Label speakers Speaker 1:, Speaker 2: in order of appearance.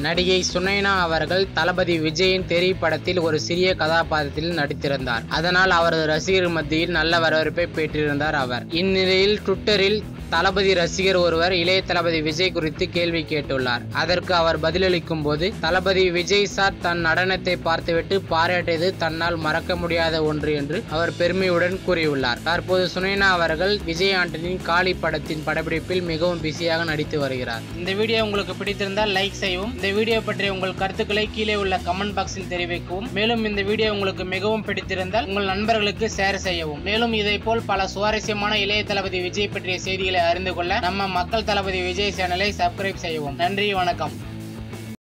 Speaker 1: நடிகை சுனைனா அவர்கள் தளபதி விஜயின் தெரி படத்தில் ஒரு சிறிய கதாபாத்திரத்தில் நடித்திருந்தார் அதனால் அவரது ரசிகர் மத்தியில் நல்ல வரவேற்பை பெற்றிருந்தார் அவர் இந்நிலையில் ட்விட்டரில் தளபதி ரசிகர் ஒருவர் இளைய தளபதி விஜய் குறித்து கேள்வி கேட்டுள்ளார் அதற்கு அவர் பதிலளிக்கும் போது தளபதி விஜய் சார் தன் நடனத்தை பார்த்துவிட்டு பாராட்டியது தன்னால் மறக்க முடியாத ஒன்று என்று அவர் பெருமையுடன் கூறியுள்ளார் தற்போது சுனைனா அவர்கள் விஜய் ஆண்டனின் காளி படத்தின் படப்பிடிப்பில் மிகவும் பிஸியாக நடித்து வருகிறார் இந்த வீடியோ உங்களுக்கு பிடித்திருந்தால் லைக் செய்யவும் இந்த வீடியோ பற்றிய உங்கள் கருத்துக்களை கீழே உள்ள கமெண்ட் பாக்ஸில் தெரிவிக்கவும் மேலும் இந்த வீடியோ உங்களுக்கு மிகவும் பிடித்திருந்தால் உங்கள் நண்பர்களுக்கு ஷேர் செய்யவும் மேலும் இதை போல் பல சுவாரஸ்யமான இளைய தளபதி விஜய் பற்றிய செய்திகளை அறிந்து கொள்ள நம்ம மக்கள் தளபதி விஜய் சேனலை சப்ஸ்கிரைப் செய்யவும் நன்றி வணக்கம்